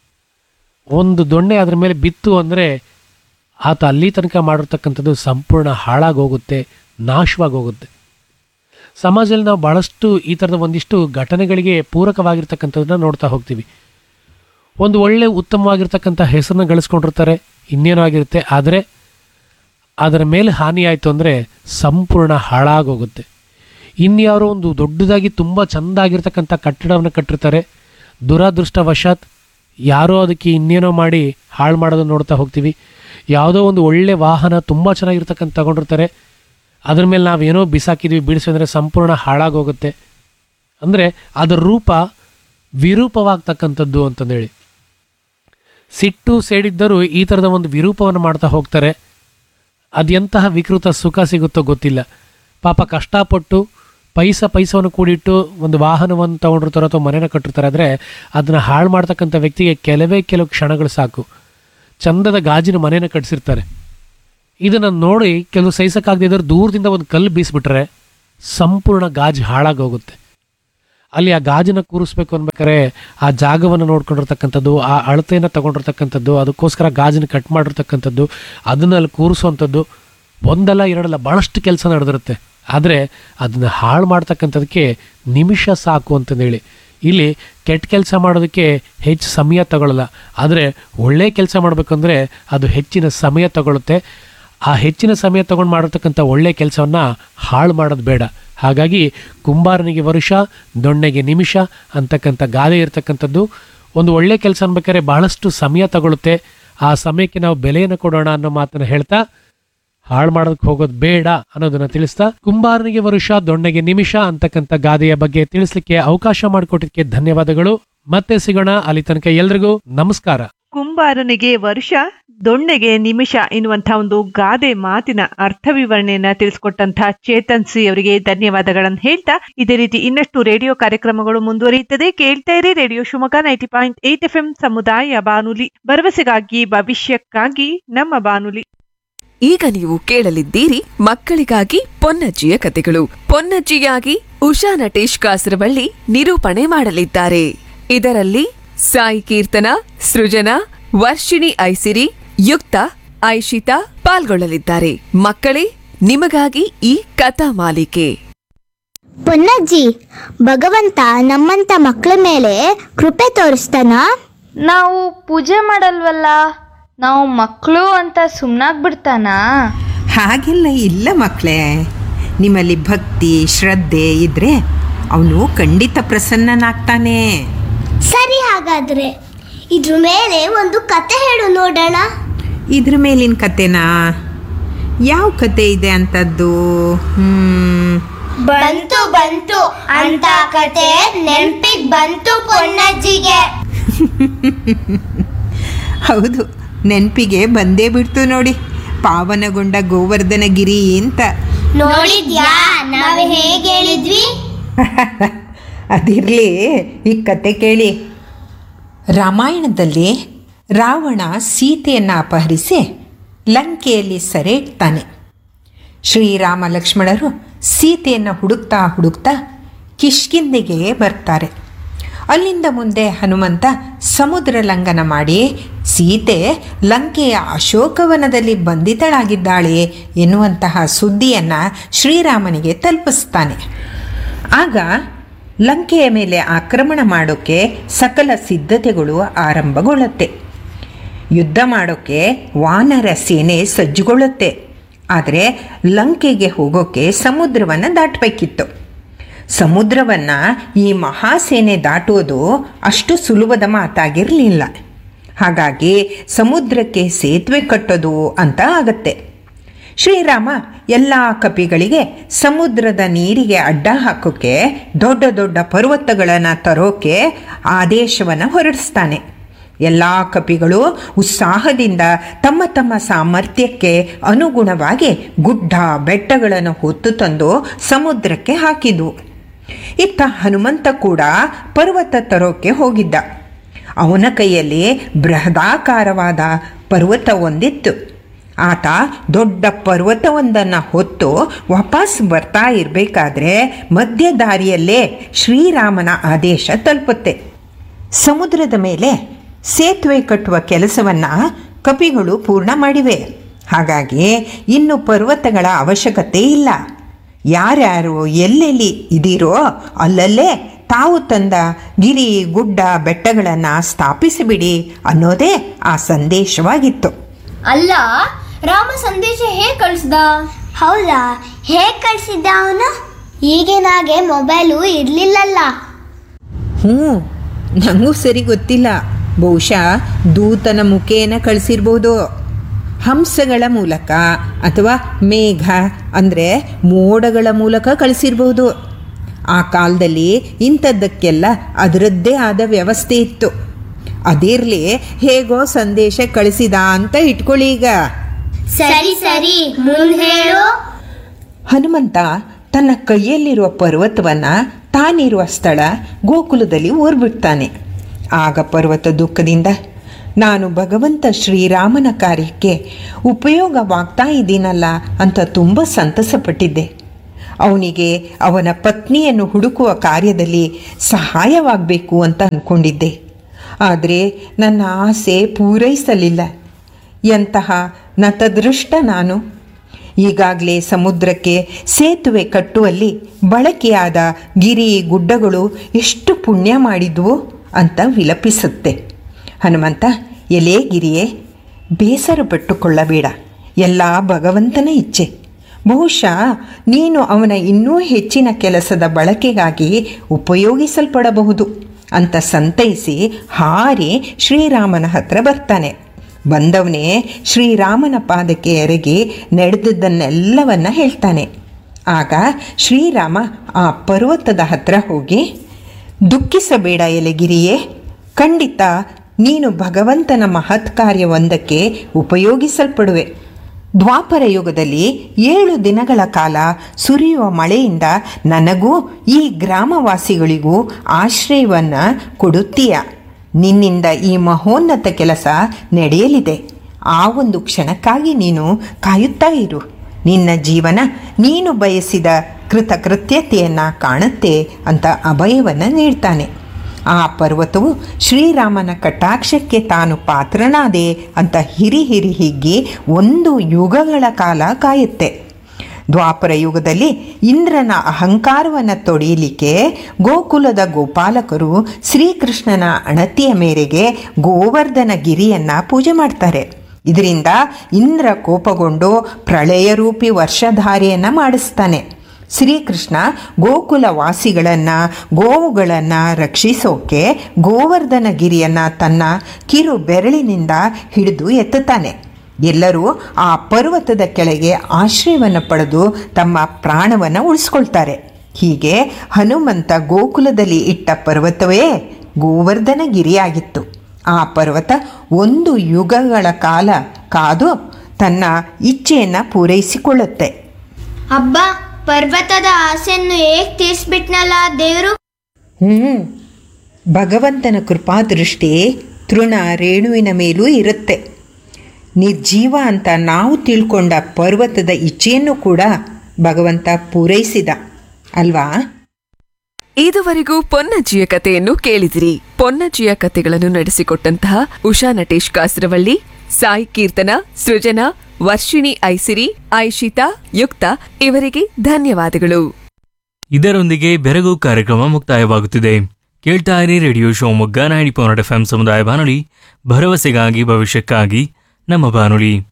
ಒಂದು ದೊಣ್ಣೆ ಅದ್ರ ಮೇಲೆ ಬಿತ್ತು ಅಂದರೆ ಆತ ಅಲ್ಲಿ ತನಕ ಮಾಡಿರ್ತಕ್ಕಂಥದ್ದು ಸಂಪೂರ್ಣ ಹಾಳಾಗೋಗುತ್ತೆ ನಾಶವಾಗಿ ಹೋಗುತ್ತೆ ಸಮಾಜದಲ್ಲಿ ನಾವು ಭಾಳಷ್ಟು ಈ ಥರದ ಒಂದಿಷ್ಟು ಘಟನೆಗಳಿಗೆ ಪೂರಕವಾಗಿರ್ತಕ್ಕಂಥದ್ದನ್ನ ನೋಡ್ತಾ ಹೋಗ್ತೀವಿ ಒಂದು ಒಳ್ಳೆ ಉತ್ತಮವಾಗಿರ್ತಕ್ಕಂಥ ಹೆಸರನ್ನ ಗಳಿಸ್ಕೊಂಡಿರ್ತಾರೆ ಇನ್ನೇನೋ ಆಗಿರುತ್ತೆ ಆದರೆ ಅದರ ಮೇಲೆ ಹಾನಿ ಆಯಿತು ಅಂದರೆ ಸಂಪೂರ್ಣ ಹಾಳಾಗೋಗುತ್ತೆ ಇನ್ಯಾರೋ ಒಂದು ದೊಡ್ಡದಾಗಿ ತುಂಬ ಚೆಂದ ಆಗಿರ್ತಕ್ಕಂಥ ಕಟ್ಟಡವನ್ನು ಕಟ್ಟಿರ್ತಾರೆ ದುರಾದೃಷ್ಟವಶಾತ್ ಯಾರೋ ಅದಕ್ಕೆ ಇನ್ನೇನೋ ಮಾಡಿ ಹಾಳು ಮಾಡೋದನ್ನ ನೋಡ್ತಾ ಹೋಗ್ತೀವಿ ಯಾವುದೋ ಒಂದು ಒಳ್ಳೆ ವಾಹನ ತುಂಬ ಚೆನ್ನಾಗಿರ್ತಕ್ಕಂಥ ತಗೊಂಡಿರ್ತಾರೆ ಅದ್ರ ಮೇಲೆ ನಾವೇನೋ ಬಿಸಾಕಿದ್ವಿ ಬಿಡಿಸಿದ್ರೆ ಸಂಪೂರ್ಣ ಹಾಳಾಗೋಗುತ್ತೆ ಅಂದರೆ ಅದರ ರೂಪ ವಿರೂಪವಾಗ್ತಕ್ಕಂಥದ್ದು ಅಂತಂದೇಳಿ ಸಿಟ್ಟು ಸೇಡಿದ್ದರೂ ಈ ಥರದ ಒಂದು ವಿರೂಪವನ್ನು ಮಾಡ್ತಾ ಹೋಗ್ತಾರೆ ಅದೆಂತಹ ವಿಕೃತ ಸುಖ ಸಿಗುತ್ತೋ ಗೊತ್ತಿಲ್ಲ ಪಾಪ ಕಷ್ಟಪಟ್ಟು ಪೈಸ ಪೈಸವನ್ನು ಕೂಡಿಟ್ಟು ಒಂದು ವಾಹನವನ್ನು ತಗೊಂಡಿರ್ತಾರೆ ಅಥವಾ ಮನೆನ ಕಟ್ಟಿರ್ತಾರೆ ಆದರೆ ಅದನ್ನು ಹಾಳು ಮಾಡ್ತಕ್ಕಂಥ ವ್ಯಕ್ತಿಗೆ ಕೆಲವೇ ಕೆಲವು ಕ್ಷಣಗಳು ಸಾಕು ಚಂದದ ಗಾಜಿನ ಮನೆನ ಕಟ್ಟಿಸಿರ್ತಾರೆ ಇದನ್ನು ನೋಡಿ ಕೆಲವು ಸಹಿಸಕ್ಕಾಗದಿದ್ದರೆ ದೂರದಿಂದ ಒಂದು ಕಲ್ಲು ಬೀಸಿಬಿಟ್ರೆ ಸಂಪೂರ್ಣ ಗಾಜು ಹಾಳಾಗಿ ಹೋಗುತ್ತೆ ಅಲ್ಲಿ ಆ ಗಾಜನ್ನ ಕೂರಿಸ್ಬೇಕು ಅನ್ಬೇಕಾದ್ರೆ ಆ ಜಾಗವನ್ನು ನೋಡ್ಕೊಂಡಿರ್ತಕ್ಕಂಥದ್ದು ಆ ಅಳತೆಯನ್ನು ತಗೊಂಡಿರ್ತಕ್ಕಂಥದ್ದು ಅದಕ್ಕೋಸ್ಕರ ಗಾಜನ್ನ ಕಟ್ ಮಾಡಿರ್ತಕ್ಕಂಥದ್ದು ಅದನ್ನ ಅಲ್ಲಿ ಕೂರಿಸುವಂಥದ್ದು ಒಂದಲ್ಲ ಎರಡಲ್ಲ ಭಾಳಷ್ಟು ಕೆಲಸ ನಡೆದಿರುತ್ತೆ ಆದರೆ ಅದನ್ನು ಹಾಳು ಮಾಡ್ತಕ್ಕಂಥದಕ್ಕೆ ನಿಮಿಷ ಸಾಕು ಅಂತಂದೇಳಿ ಇಲ್ಲಿ ಕೆಟ್ಟ ಕೆಲಸ ಮಾಡೋದಕ್ಕೆ ಹೆಚ್ಚು ಸಮಯ ತಗೊಳ್ಳಲ್ಲ ಆದರೆ ಒಳ್ಳೆ ಕೆಲಸ ಮಾಡಬೇಕಂದ್ರೆ ಅದು ಹೆಚ್ಚಿನ ಸಮಯ ತಗೊಳುತ್ತೆ ಆ ಹೆಚ್ಚಿನ ಸಮಯ ತಗೊಂಡು ಮಾಡಿರ್ತಕ್ಕಂಥ ಒಳ್ಳೆ ಕೆಲಸವನ್ನು ಹಾಳು ಮಾಡೋದು ಬೇಡ ಹಾಗಾಗಿ ಕುಂಬಾರನಿಗೆ ವರುಷ ದೊಣ್ಣೆಗೆ ನಿಮಿಷ ಅಂತಕ್ಕಂಥ ಗಾದೆ ಇರತಕ್ಕಂಥದ್ದು ಒಂದು ಒಳ್ಳೆ ಕೆಲಸ ಅನ್ಬೇಕಾದ್ರೆ ಬಹಳಷ್ಟು ಸಮಯ ತಗೊಳುತ್ತೆ ಆ ಸಮಯಕ್ಕೆ ನಾವು ಬೆಲೆಯನ್ನು ಕೊಡೋಣ ಅನ್ನೋ ಮಾತನ್ನು ಹೇಳ್ತಾ ಹಾಳು ಮಾಡೋದಕ್ಕೆ ಹೋಗೋದು ಬೇಡ ಅನ್ನೋದನ್ನ ತಿಳಿಸ್ತಾ ಕುಂಬಾರನಿಗೆ ವರುಷ ದೊಣ್ಣೆಗೆ ನಿಮಿಷ ಅಂತಕ್ಕಂಥ ಗಾದೆಯ ಬಗ್ಗೆ ತಿಳಿಸ್ಲಿಕ್ಕೆ ಅವಕಾಶ ಮಾಡಿಕೊಟ್ಟಿದ್ದಕ್ಕೆ ಧನ್ಯವಾದಗಳು ಮತ್ತೆ ಸಿಗೋಣ ಅಲ್ಲಿ ತನಕ ಎಲ್ರಿಗೂ ನಮಸ್ಕಾರ ಕುಂಬಾರನಿಗೆ ವರ್ಷ ದೊಣ್ಣೆಗೆ ನಿಮಿಷ ಎನ್ನುವಂಥ ಒಂದು ಗಾದೆ ಮಾತಿನ ಅರ್ಥ ವಿವರಣೆಯನ್ನ ತಿಳಿಸ್ಕೊಟ್ಟಂತಹ ಚೇತನ್ ಸಿ ಅವರಿಗೆ ಧನ್ಯವಾದಗಳನ್ನು ಹೇಳ್ತಾ ಇದೇ ರೀತಿ ಇನ್ನಷ್ಟು ರೇಡಿಯೋ ಕಾರ್ಯಕ್ರಮಗಳು ಮುಂದುವರಿಯುತ್ತದೆ ಕೇಳ್ತಾ ಇರಿ radio Shivamogga ninety point eight F ಸಮುದಾಯ ಬಾನುಲಿ ಭರವಸೆಗಾಗಿ ಭವಿಷ್ಯಕ್ಕಾಗಿ ನಮ್ಮ ಬಾನುಲಿ ಈಗ ನೀವು ಕೇಳಲಿದ್ದೀರಿ ಮಕ್ಕಳಿಗಾಗಿ ಪೊನ್ನಜ್ಜಿಯ ಕತೆಗಳು ಪೊನ್ನಜ್ಜಿಯಾಗಿ ಉಷಾ ನಟೇಶ್ ಕಾಸರವಳ್ಳಿ ನಿರೂಪಣೆ ಮಾಡಲಿದ್ದಾರೆ ಇದರಲ್ಲಿ ಸಾಯಿ ಕೀರ್ತನ ಸೃಜನಾ ವರ್ಷಿಣಿ ಐಸಿರಿ ಯುಕ್ತ ಐಶಿತಾ ಪಾಲ್ಗೊಳ್ಳಲಿದ್ದಾರೆ ಮಕ್ಕಳೇ ನಿಮಗಾಗಿ ಈ ಕಥಾ ಮಾಲಿಕೆ ಪೊನ್ನಜ್ಜಿ ಭಗವಂತ ನಮ್ಮಂತ ಮಕ್ಕಳ ಮೇಲೆ ಕೃಪೆ ತೋರಿಸ್ತಾನ ನಾವು ಪೂಜೆ ಮಾಡಲ್ವಲ್ಲ ನಾವು ಮಕ್ಕಳು ಅಂತ ಸುಮ್ಮನಾಗ್ಬಿಡ್ತಾನ ಹಾಗೆಲ್ಲ ಇಲ್ಲ ಮಕ್ಕಳೇ ನಿಮ್ಮಲ್ಲಿ ಭಕ್ತಿ ಶ್ರದ್ಧೆ ಇದ್ರೆ ಅವನು ಖಂಡಿತ ಪ್ರಸನ್ನನಾಗ್ತಾನೆ ಸರಿ ಹಾಗಾದ್ರೆ ಇದ್ರ ಮೇಲೆ ಒಂದು ಕತೆ ಹೇಳು ನೋಡೋಣ ಇದ್ರ ಮೇಲಿನ ಕತೆನಾ ಯಾವ ಕತೆ ಇದೆ ಅಂತದ್ದು ಹ್ಮ್ ಬಂತು ಬಂತು ಅಂತ ಕತೆ ನೆನ್ಪಿಗ್ ಬಂತು ಪೊನ್ನಜ್ಜಿಗೆ ಹೌದು ನೆನಪಿಗೆ ಬಂದೇ ಬಿಡ್ತು ನೋಡಿ ಪಾವನಗೊಂಡ ಗೋವರ್ಧನಗಿರಿ ಅಂತ ನೋಡಿದ್ಯಾ ನಾವ್ ಹೇಗೆ ಹೇಳಿದ್ವಿ ಅದಿರಲಿ ಈ ಕತೆ ಕೇಳಿ ರಾಮಾಯಣದಲ್ಲಿ ರಾವಣ ಸೀತೆಯನ್ನು ಅಪಹರಿಸಿ ಲಂಕೆಯಲ್ಲಿ ಸೆರೆ ಇಡ್ತಾನೆ ಶ್ರೀರಾಮ ಲಕ್ಷ್ಮಣರು ಸೀತೆಯನ್ನು ಹುಡುಕ್ತಾ ಹುಡುಕ್ತಾ ಕಿಷ್ಕಿಂದೆಗೆ ಬರ್ತಾರೆ ಅಲ್ಲಿಂದ ಮುಂದೆ ಹನುಮಂತ ಸಮುದ್ರ ಲಂಘನ ಮಾಡಿ ಸೀತೆ ಲಂಕೆಯ ಅಶೋಕವನದಲ್ಲಿ ಬಂಧಿತಳಾಗಿದ್ದಾಳೆ ಎನ್ನುವಂತಹ ಸುದ್ದಿಯನ್ನು ಶ್ರೀರಾಮನಿಗೆ ತಲುಪಿಸ್ತಾನೆ ಆಗ ಲಂಕೆಯ ಮೇಲೆ ಆಕ್ರಮಣ ಮಾಡೋಕ್ಕೆ ಸಕಲ ಸಿದ್ಧತೆಗಳು ಆರಂಭಗೊಳ್ಳುತ್ತೆ ಯುದ್ಧ ಮಾಡೋಕ್ಕೆ ವಾನರ ಸೇನೆ ಸಜ್ಜುಗೊಳ್ಳುತ್ತೆ ಆದರೆ ಲಂಕೆಗೆ ಹೋಗೋಕ್ಕೆ ಸಮುದ್ರವನ್ನು ದಾಟಬೇಕಿತ್ತು ಸಮುದ್ರವನ್ನು ಈ ಮಹಾಸೇನೆ ದಾಟುವುದು ಅಷ್ಟು ಸುಲಭದ ಮಾತಾಗಿರಲಿಲ್ಲ ಹಾಗಾಗಿ ಸಮುದ್ರಕ್ಕೆ ಸೇತುವೆ ಕಟ್ಟೋದು ಅಂತ ಆಗತ್ತೆ ಶ್ರೀರಾಮ ಎಲ್ಲ ಕಪಿಗಳಿಗೆ ಸಮುದ್ರದ ನೀರಿಗೆ ಅಡ್ಡ ಹಾಕೋಕ್ಕೆ ದೊಡ್ಡ ದೊಡ್ಡ ಪರ್ವತಗಳನ್ನು ತರೋಕೆ ಆದೇಶವನ್ನು ಹೊರಡಿಸ್ತಾನೆ ಎಲ್ಲ ಕಪಿಗಳು ಉತ್ಸಾಹದಿಂದ ತಮ್ಮ ತಮ್ಮ ಸಾಮರ್ಥ್ಯಕ್ಕೆ ಅನುಗುಣವಾಗಿ ಗುಡ್ಡ ಬೆಟ್ಟಗಳನ್ನು ಹೊತ್ತು ತಂದು ಸಮುದ್ರಕ್ಕೆ ಹಾಕಿದ್ವು ಇತ್ತ ಹನುಮಂತ ಕೂಡ ಪರ್ವತ ತರೋಕೆ ಹೋಗಿದ್ದ ಅವನ ಕೈಯಲ್ಲಿ ಬೃಹದಾಕಾರವಾದ ಪರ್ವತ ಒಂದಿತ್ತು ಆತ ದೊಡ್ಡ ಪರ್ವತವೊಂದನ್ನು ಹೊತ್ತು ವಾಪಸ್ ಬರ್ತಾ ಇರಬೇಕಾದ್ರೆ ಮಧ್ಯ ದಾರಿಯಲ್ಲೇ ಶ್ರೀರಾಮನ ಆದೇಶ ತಲುಪುತ್ತೆ ಸಮುದ್ರದ ಮೇಲೆ ಸೇತುವೆ ಕಟ್ಟುವ ಕೆಲಸವನ್ನು ಕಪಿಗಳು ಪೂರ್ಣ ಮಾಡಿವೆ ಹಾಗಾಗಿ ಇನ್ನು ಪರ್ವತಗಳ ಅವಶ್ಯಕತೆ ಇಲ್ಲ ಯಾರ್ಯಾರು ಎಲ್ಲೆಲ್ಲಿ ಇದೀರೋ ಅಲ್ಲಲ್ಲೇ ತಾವು ತಂದ ಗಿರಿ ಗುಡ್ಡ ಬೆಟ್ಟಗಳನ್ನು ಸ್ಥಾಪಿಸಿಬಿಡಿ ಅನ್ನೋದೇ ಆ ಸಂದೇಶವಾಗಿತ್ತು ಅಲ್ಲ ರಾಮ ಸಂದೇಶ ಹೇಗ್ ಕಳಿಸ್ದ ಹೌದಾ ಹೇಗ್ ಕಳ್ಸಿದ್ದ ಅವನು ಈಗಿನಾಗೆ ಮೊಬೈಲು ಇರ್ಲಿಲ್ಲಲ್ಲ ಹ್ಞೂ ನನಗೂ ಸರಿ ಗೊತ್ತಿಲ್ಲ ಬಹುಶಃ ದೂತನ ಮುಖೇನ ಕಳಿಸಿರ್ಬೋದು ಹಂಸಗಳ ಮೂಲಕ ಅಥವಾ ಮೇಘ ಅಂದರೆ ಮೋಡಗಳ ಮೂಲಕ ಕಳಿಸಿರ್ಬೋದು ಆ ಕಾಲದಲ್ಲಿ ಇಂಥದ್ದಕ್ಕೆಲ್ಲ ಅದರದ್ದೇ ಆದ ವ್ಯವಸ್ಥೆ ಇತ್ತು ಅದಿರಲಿ ಹೇಗೋ ಸಂದೇಶ ಕಳಿಸಿದ ಅಂತ ಇಟ್ಕೊಳ್ಳಿ ಈಗ ಸರಿ ಸರಿ ಮುಂದೆ ಹೇಳು ಹನುಮಂತ ತನ್ನ ಕೈಯಲ್ಲಿರುವ ಪರ್ವತವನ್ನ ತಾನಿರುವ ಸ್ಥಳ ಗೋಕುಲದಲ್ಲಿ ಊರ್ಬಿಡ್ತಾನೆ ಆಗ ಪರ್ವತ ದುಃಖದಿಂದ ನಾನು ಭಗವಂತ ಶ್ರೀರಾಮನ ಕಾರ್ಯಕ್ಕೆ ಉಪಯೋಗವಾಗ್ತಾ ಇದ್ದೀನಲ್ಲ ಅಂತ ತುಂಬ ಸಂತಸಪಟ್ಟಿದ್ದೆ ಅವನಿಗೆ ಅವನ ಪತ್ನಿಯನ್ನು ಹುಡುಕುವ ಕಾರ್ಯದಲ್ಲಿ ಸಹಾಯವಾಗಬೇಕು ಅಂತ ಅಂದ್ಕೊಂಡಿದ್ದೆ ಆದರೆ ನನ್ನ ಆಸೆ ಪೂರೈಸಲಿಲ್ಲ ಎಂತಹ ನತದೃಷ್ಟ ನಾನು ಈಗಾಗಲೇ ಸಮುದ್ರಕ್ಕೆ ಸೇತುವೆ ಕಟ್ಟುವಲ್ಲಿ ಬಳಕೆಯಾದ ಗಿರಿ ಗುಡ್ಡಗಳು ಎಷ್ಟು ಪುಣ್ಯ ಮಾಡಿದ್ವು ಅಂತ ವಿಲಪಿಸುತ್ತೆ ಹನುಮಂತ ಎಲೇ ಗಿರಿಯೇ ಬೇಸರ ಪಟ್ಟುಕೊಳ್ಳಬೇಡ ಎಲ್ಲ ಭಗವಂತನ ಇಚ್ಛೆ ಬಹುಶಃ ನೀನು ಅವನ ಇನ್ನೂ ಹೆಚ್ಚಿನ ಕೆಲಸದ ಬಳಕೆಗಾಗಿ ಉಪಯೋಗಿಸಲ್ಪಡಬಹುದು ಅಂತ ಸಂತೈಸಿ ಹಾರಿ ಶ್ರೀರಾಮನ ಹತ್ರ ಬರ್ತಾನೆ ಬಂದವನೇ ಶ್ರೀರಾಮನ ಪಾದಕ್ಕೆ ಎರಗಿ ನಡೆದದ್ದನ್ನೆಲ್ಲವನ್ನ ಹೇಳ್ತಾನೆ ಆಗ ಶ್ರೀರಾಮ ಆ ಪರ್ವತದ ಹತ್ರ ಹೋಗಿ ದುಃಖಿಸಬೇಡ ಎಲೆಗಿರಿಯೇ ಖಂಡಿತ ನೀನು ಭಗವಂತನ ಮಹತ್ ಕಾರ್ಯವೊಂದಕ್ಕೆ ಉಪಯೋಗಿಸಲ್ಪಡುವೆ ದ್ವಾಪರ ಯುಗದಲ್ಲಿ ಏಳು ದಿನಗಳ ಕಾಲ ಸುರಿಯುವ ಮಳೆಯಿಂದ ನನಗೂ ಈ ಗ್ರಾಮವಾಸಿಗಳಿಗೂ ಆಶ್ರಯವನ್ನು ಕೊಡುತ್ತೀಯ ನಿನ್ನಿಂದ ಈ ಮಹೋನ್ನತ ಕೆಲಸ ನಡೆಯಲಿದೆ ಆ ಒಂದು ಕ್ಷಣಕ್ಕಾಗಿ ನೀನು ಕಾಯುತ್ತಾ ಇರು ನಿನ್ನ ಜೀವನ ನೀನು ಬಯಸಿದ ಕೃತಕೃತ್ಯತೆಯನ್ನು ಕಾಣುತ್ತೆ ಅಂತ ಅಭಯವನ್ನು ನೀಡ್ತಾನೆ ಆ ಪರ್ವತವು ಶ್ರೀರಾಮನ ಕಟಾಕ್ಷಕ್ಕೆ ತಾನು ಪಾತ್ರನಾದೆ ಅಂತ ಹಿರಿ ಹಿರಿ ಹಿಗ್ಗಿ ಒಂದು ಯುಗಗಳ ಕಾಲ ಕಾಯುತ್ತೆ ದ್ವಾಪರ ಯುಗದಲ್ಲಿ ಇಂದ್ರನ ಅಹಂಕಾರವನ್ನು ತೊಡೆಯಲಿಕ್ಕೆ ಗೋಕುಲದ ಗೋಪಾಲಕರು ಶ್ರೀಕೃಷ್ಣನ ಅಣತಿಯ ಮೇರೆಗೆ ಗೋವರ್ಧನ ಗಿರಿಯನ್ನು ಪೂಜೆ ಮಾಡ್ತಾರೆ ಇದರಿಂದ ಇಂದ್ರ ಕೋಪಗೊಂಡು ಪ್ರಳಯರೂಪಿ ವರ್ಷಧಾರೆಯನ್ನು ಮಾಡಿಸ್ತಾನೆ ಶ್ರೀಕೃಷ್ಣ ಗೋಕುಲ ವಾಸಿಗಳನ್ನು ಗೋವುಗಳನ್ನು ರಕ್ಷಿಸೋಕೆ ಗೋವರ್ಧನ ಗಿರಿಯನ್ನು ತನ್ನ ಕಿರು ಬೆರಳಿನಿಂದ ಹಿಡಿದು ಎತ್ತುತ್ತಾನೆ ಎಲ್ಲರೂ ಆ ಪರ್ವತದ ಕೆಳಗೆ ಆಶ್ರಯವನ್ನು ಪಡೆದು ತಮ್ಮ ಪ್ರಾಣವನ್ನು ಉಳಿಸ್ಕೊಳ್ತಾರೆ ಹೀಗೆ ಹನುಮಂತ ಗೋಕುಲದಲ್ಲಿ ಇಟ್ಟ ಪರ್ವತವೇ ಗೋವರ್ಧನ ಗಿರಿಯಾಗಿತ್ತು ಆ ಪರ್ವತ ಒಂದು ಯುಗಗಳ ಕಾಲ ಕಾದು ತನ್ನ ಇಚ್ಛೆಯನ್ನು ಪೂರೈಸಿಕೊಳ್ಳುತ್ತೆ ಅಬ್ಬ ಪರ್ವತದ ಆಸೆಯನ್ನು ಹೇಗ್ ತೀರ್ಸ್ಬಿಟ್ನಲ್ಲ ದೇವರು ಹ್ಞೂ ಭಗವಂತನ ಕೃಪಾದೃಷ್ಟಿ ತೃಣ ರೇಣುವಿನ ಮೇಲೂ ಇರುತ್ತೆ ನಿರ್ಜೀವ ಅಂತ ನಾವು ತಿಳ್ಕೊಂಡ ಪರ್ವತದ ಇಚ್ಛೆಯನ್ನು ಕೂಡ ಭಗವಂತ ಪೂರೈಸಿದ ಅಲ್ವಾ ಇದುವರೆಗೂ ಪೊನ್ನಜ್ಜಿಯ ಕಥೆಯನ್ನು ಕೇಳಿದಿರಿ ಪೊನ್ನಜ್ಜಿಯ ಕಥೆಗಳನ್ನು ನಡೆಸಿಕೊಟ್ಟಂತಹ ಉಷಾ ನಟೇಶ್ ಕಾಸರವಳ್ಳಿ ಸಾಯಿ ಕೀರ್ತನ ಸೃಜನಾ ವರ್ಷಿಣಿ ಐಸಿರಿ ಐಶಿತಾ ಯುಕ್ತ ಇವರಿಗೆ ಧನ್ಯವಾದಗಳು ಇದರೊಂದಿಗೆ ಬೆರಗು ಕಾರ್ಯಕ್ರಮ ಮುಕ್ತಾಯವಾಗುತ್ತಿದೆ ಕೇಳ್ತಾ ಇರಿ radio Shivamogga ninety point F M ಸಮುದಾಯ ಬಾನುಲಿ ಭರವಸೆಗಾಗಿ ಭವಿಷ್ಯಕ್ಕಾಗಿ ನಮ್ಮ ಬಾನುಲಿ